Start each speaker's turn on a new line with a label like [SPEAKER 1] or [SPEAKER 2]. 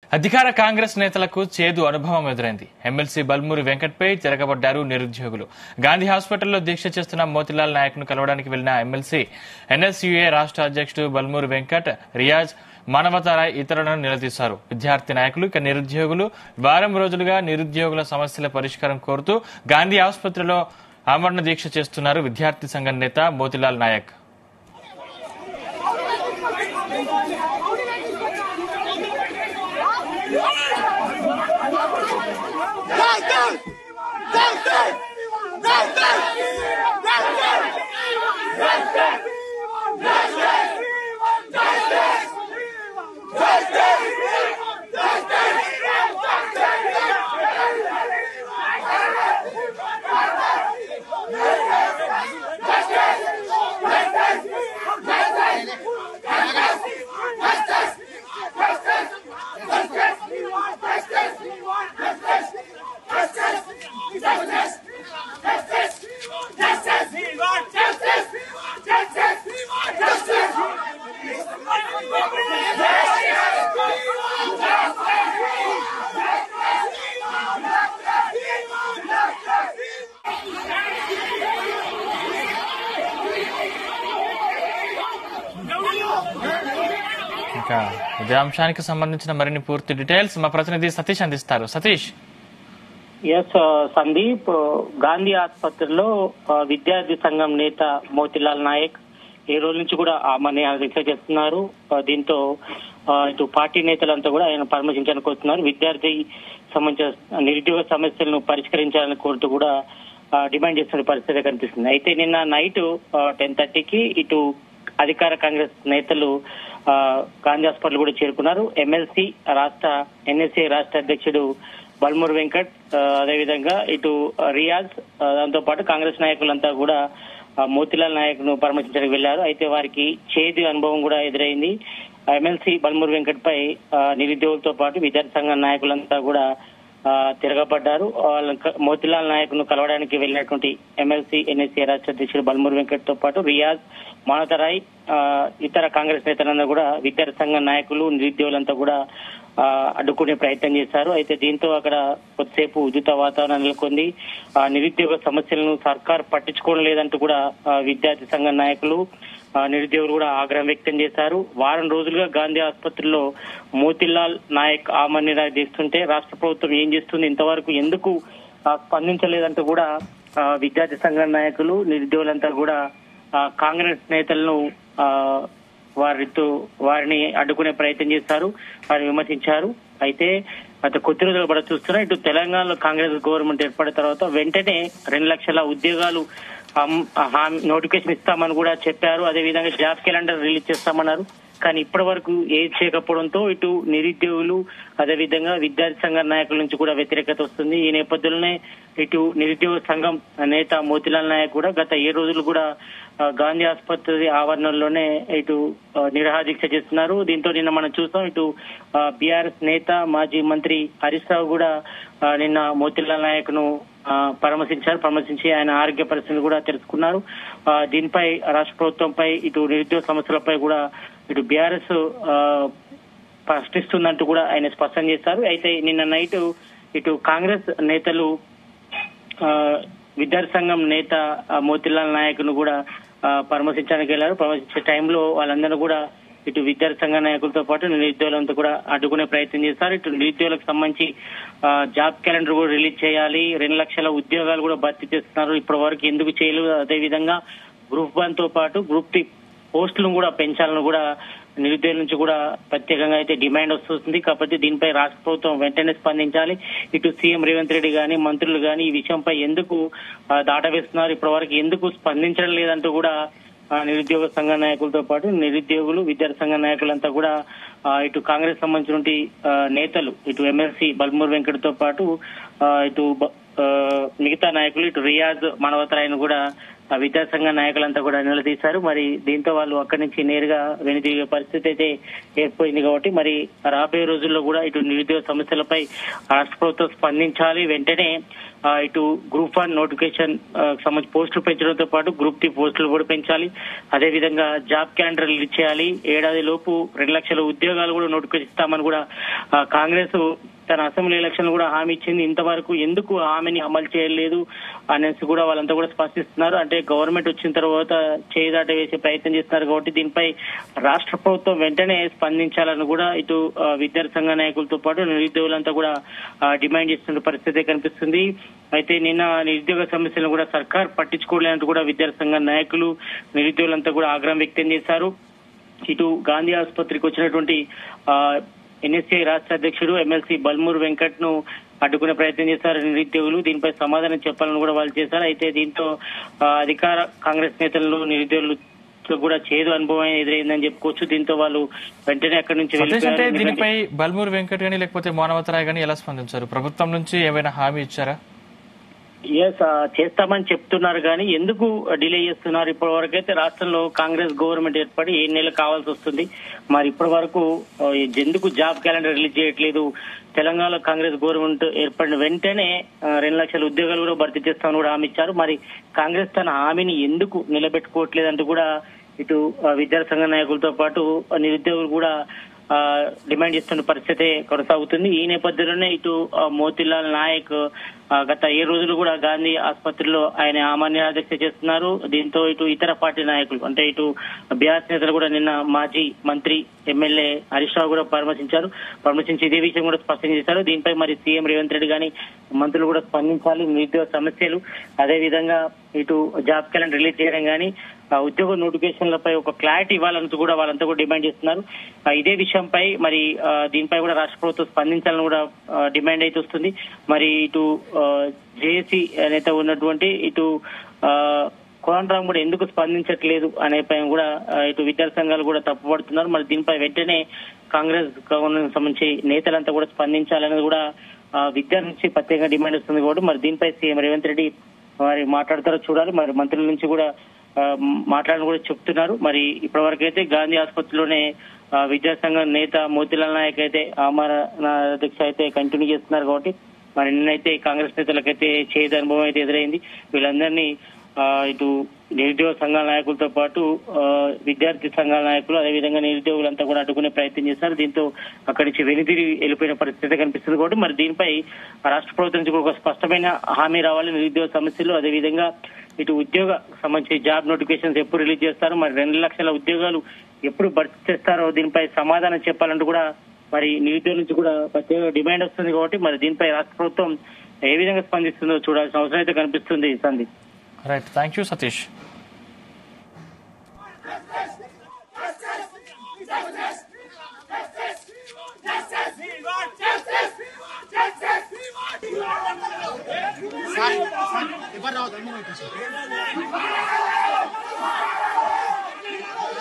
[SPEAKER 1] అధికార కాంగ్రెస్ నేతలకు చేదు అనుభవం ఎదురైంది ఎమ్మెల్సీ బల్మూరి వెంకట్పై తిరగబడ్డారు నిరుద్యోగులు గాంధీ హాస్పిటల్లో దీక్ష చేస్తున్న మోతిలాల్ నాయక్ ను కలవడానికి వెళ్లిన ఎమ్మెల్సీ ఎన్ఎస్యుఏ రాష్ట్ర అధ్యక్షుడు బల్మూరి వెంకట్ రియాజ్ మానవతారాయ్ ఇతరులను నిలదీశారు విద్యార్థి నాయకులు ఇక నిరుద్యోగులు వారం రోజులుగా నిరుద్యోగుల సమస్యల పరిష్కారం కోరుతూ గాంధీ ఆసుపత్రిలో ఆమరణ దీక్ష చేస్తున్నారు విద్యార్థి సంఘం నేత Motilal Naik
[SPEAKER 2] Justice! Justice! Justice! Justice! Justice!
[SPEAKER 1] ఇంకా ఇదే అంశానికి సంబంధించిన మరిన్ని పూర్తి డీటెయిల్స్ మా ప్రతినిధి సతీష్ అందిస్తారు సతీష్
[SPEAKER 3] ఎస్ సందీప్ గాంధీ ఆసుపత్రిలో ఆ, విద్యార్థి సంఘం నేత మోతిలాల్ నాయక్ ఈ రోజు నుంచి కూడా ఆమెని దీక్ష చేస్తున్నారు ఆ, దీంతో ఆ, ఇటు పార్టీ నేతలంతా కూడా ఆయన పరామర్శించడానికి వస్తున్నారు విద్యార్థి సంబంధించిన నిరుద్యోగ సమస్యలను పరిష్కరించాలని కోరుతూ కూడా ఆ, డిమాండ్ చేస్తున్న పరిస్థితి కనిపిస్తుంది అయితే నిన్న నైట్ టెన్ థర్టీకి ఇటు అధికార కాంగ్రెస్ నేతలు ఆ, గాంధీ హాస్పిటల్ కూడా చేరుకున్నారు ఎమ్మెల్సీ రాష్ట్ర ఎన్ఎస్ఏ రాష్ట్ర అధ్యక్షుడు బల్మూర్ వెంకట్ ఆ, అదేవిధంగా ఇటు రియాజ్ ఆ, దాంతో పాటు కాంగ్రెస్ నాయకులంతా కూడా ఆ, మోతిలాల్ నాయక్ ను పరామర్శించడానికి వెళ్లారు అయితే వారికి చేదు అనుభవం కూడా ఎదురైంది ఎమ్మెల్సీ బల్మూర్ వెంకట్ పై ఆ, నిరుద్యోగులతో పాటు విద్యార్థి సంఘం నాయకులంతా కూడా ఆ, తిరగబడ్డారు వాళ్ళ క- మోతిలాల్ నాయక్ ను కలవడానికి వెళ్ళినటువంటి ఎమ్మెల్సీ ఎన్ఎస్సీ రాష్ట్ర అధ్యక్షుడు బల్మూర్ వెంకట్ తో పాటు రియాజ్ మానతరాయ్ ఆ, ఇతర కాంగ్రెస్ నేతలందరూ కూడా విద్యార్థి సంఘం నాయకులు నిరుద్యోగులంతా కూడా ఆ, అడ్డుకునే ప్రయత్నం చేశారు అయితే దీంతో అక్కడ కొద్దిసేపు ఉద్యుత వాతావరణం నెలకొంది ఆ, నిరుద్యోగ సమస్యలను సర్కార్ పట్టించుకోవడం లేదంటూ కూడా ఆ, విద్యార్థి సంఘం నాయకులు ఆ, నిరుద్యోగులు కూడా ఆగ్రహం వ్యక్తం చేశారు వారం రోజులుగా గాంధీ ఆసుపత్రిలో మోతిలాల్ నాయక్ ఆమరణ తీస్తుంటే రాష్ట్ర ప్రభుత్వం ఏం చేస్తుంది ఇంతవరకు ఎందుకు ఆ, స్పందించలేదంటూ కూడా ఆ, విద్యార్థి సంఘం నాయకులు నిరుద్యోగులంతా కూడా ఆ, కాంగ్రెస్ నేతలను ఆ, వారితో వారిని అడ్డుకునే ప్రయత్నం చేశారు వారిని విమర్శించారు అయితే గత కొద్ది రోజులు కూడా చూస్తున్నా ఇటు తెలంగాణలో కాంగ్రెస్ గవర్నమెంట్ ఏర్పడిన తర్వాత వెంటనే రెండు లక్షల ఉద్యోగాలు అమ్- హామీ- నోటిఫికేషన్ ఇస్తామని కూడా చెప్పారు అదేవిధంగా జాబ్ క్యాలెండర్ రిలీజ్ చేస్తామన్నారు కానీ ఇప్పటి వరకు ఏది చేయకపోవడంతో ఇటు నిరుద్యోగులు అదేవిధంగా విద్యార్థి సంఘ నాయకుల నుంచి కూడా వ్యతిరేకత వస్తుంది ఈ నేపథ్యంలోనే ఇటు నిరుద్యోగ సంఘం నేత మోతిలాల్ నాయక్ కూడా గత ఏ రోజులు కూడా ఆ, గాంధీ ఆసుపత్రి ఆవరణలోనే ఇటు ఆ, నిరాహార దీక్ష చేస్తున్నారు దీంతో నిన్న మనం చూస్తాం ఇటు బీఆర్ఎస్ నేత మాజీ మంత్రి హరీష్ రావు కూడా ఆ, నిన్న మోతిలాల్ నాయక్ ను ఆ, పరామర్శించారు పరామర్శించి ఆయన ఆరోగ్య పరిస్థితిని కూడా తెలుసుకున్నారు ఆ, దీనిపై రాష్ట్ర ప్రభుత్వంపై ఇటు నిరుద్యోగ సమస్యలపై కూడా ఇటు బీఆర్ఎస్ ప్రశ్నిస్తుందంటూ కూడా ఆయన స్పష్టం చేశారు అయితే నిన్న నైట్ ఇటు కాంగ్రెస్ నేతలు ఆ, విద్యార్థి సంఘం నేత ఆ, మోతిలాల్ నాయక్ ను కూడా ఆ, పరామర్శించడానికి వెళ్లారు పరామర్శించే టైంలో వాళ్ళందరూ కూడా ఇటు విద్యార్థి సంఘ నాయకులతో పాటు నిరుద్యోగులంతా కూడా అడ్డుకునే ప్రయత్నం చేస్తారు ఇటు నిరుద్యోగులకు సంబంధించి ఆ, జాబ్ క్యాలెండర్ కూడా రిలీజ్ చేయాలి రెండు లక్షల ఉద్యోగాలు కూడా భర్తీ చేస్తున్నారు ఇప్పటి వరకు ఎందుకు చేయలేదు అదేవిధంగా గ్రూప్ వన్ తో పాటు గ్రూప్ త్రీ పోస్టులను కూడా పెంచాలని కూడా నిరుద్యోగుల నుంచి కూడా ప్రత్యేకంగా అయితే డిమాండ్ వస్తుంది కాబట్టి దీనిపై రాష్ట్ర ప్రభుత్వం వెంటనే స్పందించాలి ఇటు సీఎం రేవంత్ రెడ్డి గాని మంత్రులు గాని ఈ విషయంపై ఎందుకు ఆ, దాటవేస్తున్నారు ఇప్పటి వరకు ఎందుకు స్పందించడం లేదంటూ కూడా ఆ, నిరుద్యోగ సంఘ నాయకులతో పాటు నిరుద్యోగులు విద్యార్థి సంఘ నాయకులంతా కూడా ఆ, ఇటు కాంగ్రెస్ సంబంధించినటువంటి ఆ, నేతలు ఇటు ఎమ్మెల్సీ బల్మూర్ వెంకట్ తో పాటు ఆ, ఇటు బ- ఆ, మిగతా నాయకులు ఇటు రియాజ్ మనవతరాయను కూడా ఆ విద్యాసంఘ నాయకులంతా కూడా నిలదీశారు మరి దీంతో వాళ్ళు అక్కడి నుంచి నేరుగా వెనుదిగే పరిస్థితి అయితే ఏర్పడింది కాబట్టి మరి రాబోయే రోజుల్లో కూడా ఇటు నిరుద్యోగ సమస్యలపై రాష్ట్ర ప్రభుత్వం స్పందించాలి వెంటనే ఆ, ఇటు గ్రూప్ వన్ నోటిఫికేషన్ ఆ, సంబంధించి పోస్టులు పెంచడంతో పాటు గ్రూప్ టీ పోస్టులు కూడా పెంచాలి అదే విధంగా జాబ్ క్యాలెండర్ రిలీజ్ చేయాలి ఏడాది లోపు రెండు లక్షల ఉద్యోగాలు కూడా నోటిఫికేషన్ ఇస్తామని కూడా ఆ, కాంగ్రెస్ తన అసెంబ్లీ ఎలక్షన్ కూడా హామీ ఇచ్చింది ఇంతవరకు ఎందుకు హామీని అమలు చేయలేదు అనేసి కూడా వాళ్ళంతా కూడా స్పష్టిస్తున్నారు అంటే గవర్నమెంట్ వచ్చిన తర్వాత చేదాట వేసే ప్రయత్నం చేస్తున్నారు కాబట్టి దీనిపై రాష్ట్ర ప్రభుత్వం వెంటనే స్పందించాలని కూడా ఇటు ఆ, విద్యార్థి సంఘ నాయకులతో పాటు నిరుద్యోగులంతా కూడా ఆ, డిమాండ్ చేస్తున్న పరిస్థితి కనిపిస్తుంది అయితే నిన్న నిరుద్యోగ సమస్యలను కూడా సర్కార్ పట్టించుకోలేనంటూ కూడా విద్యార్థి సంఘ నాయకులు నిరుద్యోగులంతా కూడా ఆగ్రహం వ్యక్తం చేశారు ఇటు గాంధీ ఆసుపత్రికి వచ్చినటువంటి ఆ, ఎన్ఎస్ఏ రాష్ట్ర అధ్యక్షుడు ఎమ్మెల్సీ బల్మూర్ వెంకట్ ను అడ్డుకునే ప్రయత్నం చేశారు నిరుద్యోగులు దీనిపై సమాధానం చెప్పాలని కూడా వాళ్ళు చేశారు అయితే దీంతో ఆ, అధికార కాంగ్రెస్ నేతలు నిరుద్యోగులు కూడా చేదు అనుభవం ఎదురైందని చెప్పుకోవచ్చు దీంతో వాళ్ళు వెంటనే అక్కడి నుంచి
[SPEAKER 1] సతీష్ అంటే
[SPEAKER 3] వెళ్ళిపోయారు
[SPEAKER 1] దీనిపై బల్మూరు వెంకట్ గానీ లేకపోతే మానవతరాయ్ గానీ ఎలా స్పందించారు ప్రభుత్వం నుంచి ఏమైనా హామీ ఇచ్చారా
[SPEAKER 3] ఎస్ చేస్తామని చెప్తున్నారు కానీ ఎందుకు డిలే చేస్తున్నారు ఇప్పటి వరకు అయితే రాష్ట్రంలో కాంగ్రెస్ గవర్నమెంట్ ఏర్పడి ఏ నెలలు కావాల్సి వస్తుంది మరి ఇప్పటి వరకు ఆ, ఎందుకు జాబ్ క్యాలెండర్ రిలీజ్ చేయట్లేదు తెలంగాణ కాంగ్రెస్ గవర్నమెంట్ ఏర్పడిన వెంటనే ఆ, రెండు లక్షల ఉద్యోగాలు కూడా భర్తీ చేస్తామని కూడా హామీ ఇచ్చారు మరి కాంగ్రెస్ తన హామీని ఎందుకు నిలబెట్టుకోవట్లేదు అంటూ కూడా ఇటు ఆ, విద్యార్థి సంఘ నాయకులతో పాటు ఆ, నిరుద్యోగులు కూడా ఆ, డిమాండ్ చేస్తున్న పరిస్థితి కొనసాగుతుంది ఈ నేపథ్యంలోనే ఇటు ఆ, మోతీలాల్ నాయక్ ఆ, గత ఏ రోజులు కూడా గాంధీ ఆసుపత్రిలో ఆయన అమాన్య దీక్ష చేస్తున్నారు దీంతో ఇటు ఇతర పార్టీ నాయకులు అంటే ఇటు బీఆర్ఎస్ నేతలు కూడా నిన్న మాజీ మంత్రి ఎమ్మెల్యే హరీష్ రావు కూడా పరామర్శించారు పరామర్శించి ఇదే విషయం కూడా స్పష్టం చేశారు దీనిపై మరి సీఎం రేవంత్ రెడ్డి గాని మంత్రులు కూడా స్పందించాలి నిరుద్యోగ సమస్యలు అదే విధంగా ఇటు జాబ్ క్యాలెండర్ రిలీజ్ చేయడం కానీ ఆ ఉద్యోగ నోటిఫికేషన్లపై ఒక క్లారిటీ ఇవ్వాలంటూ కూడా వాళ్ళంతా కూడా డిమాండ్ చేస్తున్నారు ఆ, ఇదే విషయంపై మరి ఆ, దీనిపై కూడా రాష్ట్ర ప్రభుత్వం స్పందించాలని కూడా ఆ, డిమాండ్ అయితే వస్తుంది మరి ఇటు జేఏసీ నేత ఉన్నటువంటి ఇటు ఆ, కోదండరాం కూడా ఎందుకు స్పందించట్లేదు అనే పైన కూడా ఆ, ఇటు విద్యార్థి సంఘాలు కూడా తప్పుపడుతున్నారు మరి దీనిపై వెంటనే కాంగ్రెస్ గవర్నమెంట్ సంబంధించి నేతలంతా కూడా స్పందించాలనేది కూడా ఆ, విద్యార్థి నుంచి ప్రత్యేకంగా డిమాండ్ వస్తుంది కాబట్టి మరి దీనిపై సీఎం రేవంత్ రెడ్డి మరి మాట్లాడతారో చూడాలి మరి మంత్రుల నుంచి కూడా ఆ, మాట్లాడని కూడా చెప్తున్నారు మరి ఇప్పటి వరకు అయితే గాంధీ ఆసుపత్రిలోనే ఆ, విద్యాసంఘం నేత మోతిలాల్ నాయక్ అయితే ఆమరణ దీక్ష అయితే కంటిన్యూ చేస్తున్నారు కాబట్టి మరి నిన్నైతే కాంగ్రెస్ నేతలకైతే చేదు అనుభవం అయితే ఎదురైంది వీళ్ళందరినీ ఆ, ఇటు నిరుద్యోగ సంఘాల నాయకులతో పాటు ఆ, విద్యార్థి సంఘాల నాయకులు అదేవిధంగా నిరుద్యోగులంతా కూడా అడ్డుకునే ప్రయత్నం చేశారు దీంతో అక్కడి నుంచి వెనుదిరిగి వెళ్ళిపోయిన పరిస్థితి కనిపిస్తుంది కాబట్టి మరి దీనిపై రాష్ట్ర ప్రభుత్వం నుంచి కూడా ఒక స్పష్టమైన హామీ రావాలి నిరుద్యోగ సమస్యలు అదేవిధంగా ఇటు ఉద్యోగ సంబంధించి జాబ్ నోటిఫికేషన్స్ ఎప్పుడు రిలీజ్ చేస్తారు మరి రెండు లక్షల ఉద్యోగాలు ఎప్పుడు భర్తీ చేస్తారో దీనిపై సమాధానం చెప్పాలంటూ కూడా మరి నిరుద్యోగుల నుంచి కూడా ప్రత్యేక డిమాండ్ వస్తుంది కాబట్టి మరి దీనిపై రాష్ట్ర ప్రభుత్వం ఏ విధంగా స్పందిస్తుందో చూడాల్సిన అవసరం అయితే కనిపిస్తుంది Sandeep
[SPEAKER 1] right thank you Satish
[SPEAKER 2] ఎవరు రావద్దు అమ్మ